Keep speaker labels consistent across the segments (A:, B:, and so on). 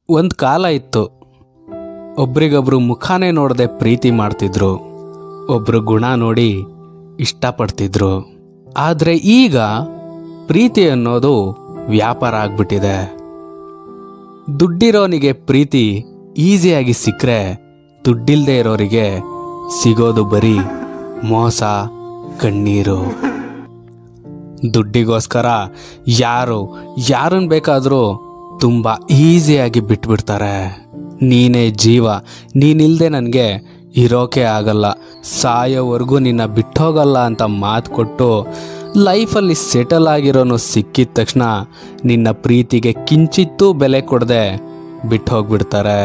A: ಒಂದು ಕಾಲ ಇತ್ತು ಒಬ್ರಿಗೊಬ್ರು ಮುಖಾನೇ ನೋಡದೆ ಪ್ರೀತಿ ಮಾಡ್ತಿದ್ರು ಒಬ್ರು ಗುಣ ನೋಡಿ ಇಷ್ಟಪಡ್ತಿದ್ರು ಆದರೆ ಈಗ ಪ್ರೀತಿ ಅನ್ನೋದು ವ್ಯಾಪಾರ ಆಗ್ಬಿಟ್ಟಿದೆ ದುಡ್ಡಿರೋನಿಗೆ ಪ್ರೀತಿ ಈಸಿಯಾಗಿ ಸಿಕ್ಕರೆ ದುಡ್ಡಿಲ್ದೇ ಇರೋರಿಗೆ ಸಿಗೋದು ಬರೀ ಮೋಸ ಕಣ್ಣೀರು ದುಡ್ಡಿಗೋಸ್ಕರ ಯಾರು ಯಾರನ್ನ ಬೇಕಾದರೂ ತುಂಬ ಈಸಿಯಾಗಿ ಬಿಟ್ಬಿಡ್ತಾರೆ ನೀನೇ ಜೀವ ನೀನಿಲ್ದೆ ನನಗೆ ಇರೋಕೆ ಆಗಲ್ಲ ಸಾಯೋವರೆಗೂ ನಿನ್ನ ಬಿಟ್ಟೋಗಲ್ಲ ಅಂತ ಮಾತು ಕೊಟ್ಟು ಲೈಫಲ್ಲಿ ಸೆಟಲ್ ಆಗಿರೋನು ಸಿಕ್ಕಿದ ತಕ್ಷಣ ನಿನ್ನ ಪ್ರೀತಿಗೆ ಕಿಂಚಿತ್ತೂ ಬೆಲೆ ಕೊಡದೆ ಬಿಟ್ಟು ಹೋಗ್ಬಿಡ್ತಾರೆ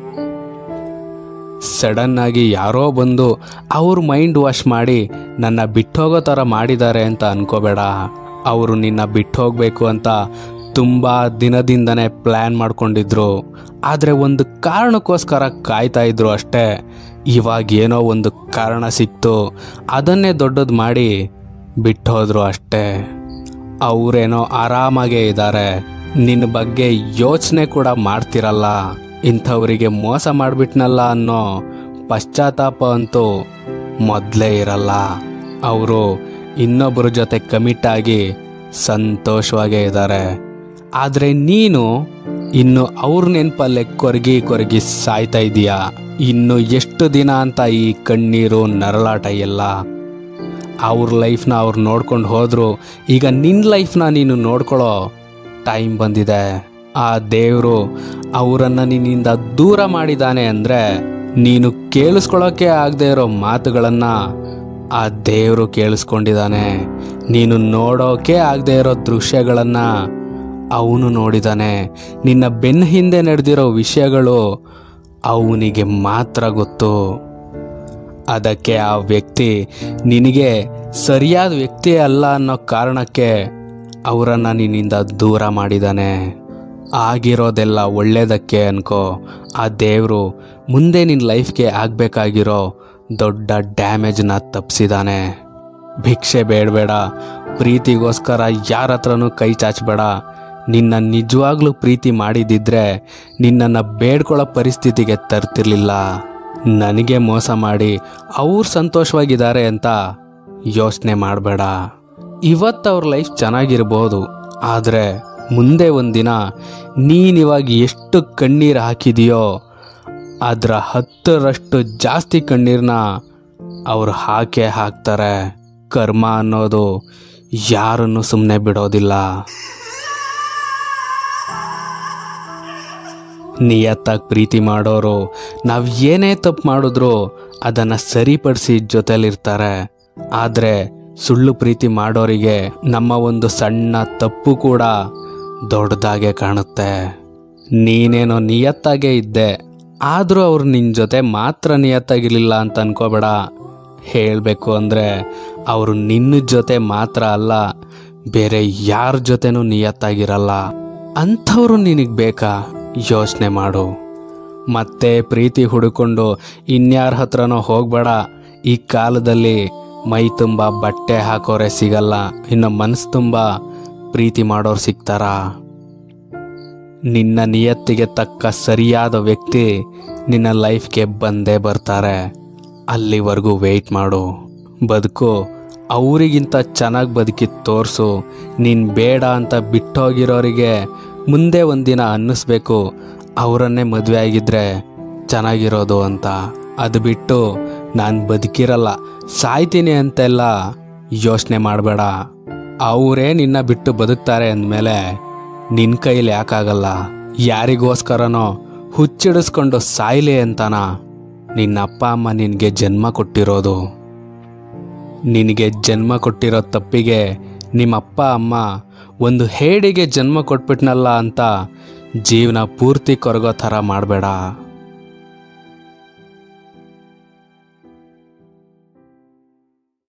A: ಸಡನ್ ಆಗಿ ಯಾರೋ ಬಂದು ಅವ್ರ ಮೈಂಡ್ ವಾಶ್ ಮಾಡಿ ನನ್ನ ಬಿಟ್ಟೋಗೋ ಥರ ಮಾಡಿದ್ದಾರೆ ಅಂತ ಅನ್ಕೋಬೇಡ ಅವರು ನಿನ್ನ ಬಿಟ್ಟು ಹೋಗಬೇಕು ಅಂತ ತುಂಬ ದಿನದಿಂದನೇ ಪ್ಲ್ಯಾನ್ ಮಾಡ್ಕೊಂಡಿದ್ರು ಆದರೆ ಒಂದು ಕಾರಣಕ್ಕೋಸ್ಕರ ಕಾಯ್ತಾ ಇದ್ರು ಅಷ್ಟೇ ಇವಾಗ ಏನೋ ಒಂದು ಕಾರಣ ಸಿಕ್ತು ಅದನ್ನೇ ದೊಡ್ಡದು ಮಾಡಿ ಬಿಟ್ಟು ಹೋದ್ರು ಅಷ್ಟೇ ಅವರೇನೋ ಆರಾಮಾಗೇ ಇದ್ದಾರೆ ನಿನ್ನ ಬಗ್ಗೆ ಯೋಚನೆ ಕೂಡ ಮಾಡ್ತಿರಲ್ಲ ಇಂಥವರಿಗೆ ಮೋಸ ಮಾಡಿಬಿಟ್ನಲ್ಲ ಅನ್ನೋ ಪಶ್ಚಾತ್ತಾಪ ಅಂತೂ ಮೊದಲೇ ಇರಲ್ಲ ಅವರು ಇನ್ನೊಬ್ಬರ ಜೊತೆ ಕಮಿಟ್ ಆಗಿ ಸಂತೋಷವಾಗೇ ಇದ್ದಾರೆ ಆದರೆ ನೀನು ಇನ್ನು ಅವ್ರ ನೆನಪಲ್ಲೇ ಕೊರಗಿ ಕೊರಗಿ ಸಾಯ್ತಾ ಇದೀಯಾ ಇನ್ನು ಎಷ್ಟು ದಿನ ಅಂತ ಈ ಕಣ್ಣೀರು ನರಳಾಟ ಎಲ್ಲ ಅವ್ರ ಲೈಫ್ನ ಅವ್ರು ನೋಡ್ಕೊಂಡು ಹೋದ್ರು ಈಗ ನಿನ್ನ ಲೈಫ್ನ ನೀನು ನೋಡ್ಕೊಳ್ಳೋ ಟೈಮ್ ಬಂದಿದೆ ಆ ದೇವರು ಅವರನ್ನು ನಿನ್ನಿಂದ ದೂರ ಮಾಡಿದಾನೆ ಅಂದರೆ ನೀನು ಕೇಳಿಸ್ಕೊಳ್ಳೋಕೆ ಆಗದೆ ಇರೋ ಮಾತುಗಳನ್ನು ಆ ದೇವರು ಕೇಳಿಸ್ಕೊಂಡಿದ್ದಾನೆ ನೀನು ನೋಡೋಕೆ ಆಗದೆ ಇರೋ ದೃಶ್ಯಗಳನ್ನು ಅವನು ನೋಡಿದಾನೆ ನಿನ್ನ ಬೆನ್ನ ಹಿಂದೆ ನಡೆದಿರೋ ವಿಷಯಗಳು ಅವನಿಗೆ ಮಾತ್ರ ಗೊತ್ತು ಅದಕ್ಕೆ ಆ ವ್ಯಕ್ತಿ ನಿನಗೆ ಸರಿಯಾದ ವ್ಯಕ್ತಿ ಅಲ್ಲ ಅನ್ನೋ ಕಾರಣಕ್ಕೆ ಅವರನ್ನು ನಿನ್ನಿಂದ ದೂರ ಮಾಡಿದ್ದಾನೆ ಆಗಿರೋದೆಲ್ಲ ಒಳ್ಳೇದಕ್ಕೆ ಅನ್ಕೋ ಆ ದೇವರು ಮುಂದೆ ನಿನ್ನ ಲೈಫ್ಗೆ ಆಗಬೇಕಾಗಿರೋ ದೊಡ್ಡ ಡ್ಯಾಮೇಜ್ನ ತಪ್ಪಿಸಿದಾನೆ ಭಿಕ್ಷೆ ಬೇಡಬೇಡ ಪ್ರೀತಿಗೋಸ್ಕರ ಯಾರ ಹತ್ರನೂ ಕೈ ಚಾಚಬೇಡ ನಿನ್ನ ನಿಜವಾಗ್ಲೂ ಪ್ರೀತಿ ಮಾಡಿದಿದ್ರೆ ನಿನ್ನನ್ನು ಬೇಡ್ಕೊಳ್ಳೋ ಪರಿಸ್ಥಿತಿಗೆ ತರ್ತಿರ್ಲಿಲ್ಲ ನನಗೆ ಮೋಸ ಮಾಡಿ ಅವ್ರು ಸಂತೋಷವಾಗಿದ್ದಾರೆ ಅಂತ ಯೋಚನೆ ಮಾಡಬೇಡ ಇವತ್ತು ಅವ್ರ ಲೈಫ್ ಚೆನ್ನಾಗಿರ್ಬೋದು ಆದರೆ ಮುಂದೆ ಒಂದಿನ ನೀನಿವಾಗ ಎಷ್ಟು ಕಣ್ಣೀರು ಹಾಕಿದೆಯೋ ಅದರ ಹತ್ತರಷ್ಟು ಜಾಸ್ತಿ ಕಣ್ಣೀರನ್ನ ಅವ್ರು ಹಾಕೇ ಹಾಕ್ತಾರೆ ಕರ್ಮ ಅನ್ನೋದು ಯಾರನ್ನು ಸುಮ್ಮನೆ ಬಿಡೋದಿಲ್ಲ ನಿಯತ್ತಾಗಿ ಪ್ರೀತಿ ಮಾಡೋರು ನಾವು ಏನೇ ತಪ್ಪು ಮಾಡಿದ್ರು ಅದನ್ನು ಸರಿಪಡಿಸಿ ಜೊತೆಲಿರ್ತಾರೆ ಆದರೆ ಸುಳ್ಳು ಪ್ರೀತಿ ಮಾಡೋರಿಗೆ ನಮ್ಮ ಒಂದು ಸಣ್ಣ ತಪ್ಪು ಕೂಡ ದೊಡ್ಡದಾಗೆ ಕಾಣುತ್ತೆ ನೀನೇನೋ ನಿಯತ್ತಾಗೇ ಇದ್ದೆ ಆದರೂ ಅವ್ರು ನಿನ್ನ ಜೊತೆ ಮಾತ್ರ ನಿಯತ್ತಾಗಿರಲಿಲ್ಲ ಅಂತ ಅನ್ಕೋಬೇಡ ಹೇಳಬೇಕು ಅಂದರೆ ಅವರು ನಿನ್ನ ಜೊತೆ ಮಾತ್ರ ಅಲ್ಲ ಬೇರೆ ಯಾರ ಜೊತೆನೂ ನಿಯತ್ತಾಗಿರಲ್ಲ ಅಂಥವ್ರು ನಿನಗೆ ಬೇಕಾ ಯೋಚನೆ ಮಾಡು ಮತ್ತೆ ಪ್ರೀತಿ ಹುಡುಕೊಂಡು ಇನ್ಯಾರ ಹತ್ರನೋ ಹೋಗಬೇಡ ಈ ಕಾಲದಲ್ಲಿ ಮೈ ತುಂಬ ಬಟ್ಟೆ ಹಾಕೋರೆ ಸಿಗಲ್ಲ ಇನ್ನು ಮನಸ್ಸು ತುಂಬ ಪ್ರೀತಿ ಮಾಡೋರು ಸಿಗ್ತಾರಾ ನಿನ್ನ ನಿಯತ್ತಿಗೆ ತಕ್ಕ ಸರಿಯಾದ ವ್ಯಕ್ತಿ ನಿನ್ನ ಲೈಫ್ಗೆ ಬಂದೇ ಬರ್ತಾರೆ ಅಲ್ಲಿವರೆಗೂ ವೆಯ್ಟ್ ಮಾಡು ಬದುಕು ಅವರಿಗಿಂತ ಚೆನ್ನಾಗಿ ಬದುಕಿ ತೋರಿಸು ನೀನು ಬೇಡ ಅಂತ ಬಿಟ್ಟೋಗಿರೋರಿಗೆ ಮುಂದೆ ಒಂದಿನ ಅನ್ನಿಸ್ಬೇಕು ಅವರನ್ನೇ ಮದುವೆ ಆಗಿದ್ರೆ ಚೆನ್ನಾಗಿರೋದು ಅಂತ ಅದು ಬಿಟ್ಟು ನಾನು ಬದುಕಿರಲ್ಲ ಸಾಯ್ತೀನಿ ಅಂತೆಲ್ಲ ಯೋಚನೆ ಮಾಡಬೇಡ ಅವರೇ ನಿನ್ನ ಬಿಟ್ಟು ಬದುಕ್ತಾರೆ ಅಂದಮೇಲೆ ನಿನ್ನ ಕೈಲಿ ಯಾಕಾಗಲ್ಲ ಯಾರಿಗೋಸ್ಕರನೋ ಹುಚ್ಚಿಡಿಸ್ಕೊಂಡು ಸಾಯ್ಲಿ ಅಂತನ ನಿನ್ನ ಅಪ್ಪ ಅಮ್ಮ ನಿನಗೆ ಜನ್ಮ ಕೊಟ್ಟಿರೋದು ನಿನಗೆ ಜನ್ಮ ಕೊಟ್ಟಿರೋ ತಪ್ಪಿಗೆ ನಿಮ್ಮ ಅಪ್ಪ ಅಮ್ಮ ಒಂದು ಹೇಡಿಗೆ ಜನ್ಮ ಕೊಟ್ಬಿಟ್ನಲ್ಲ ಅಂತ ಜೀವನ ಪೂರ್ತಿ ಕೊರಗೋ ಥರ ಮಾಡಬೇಡ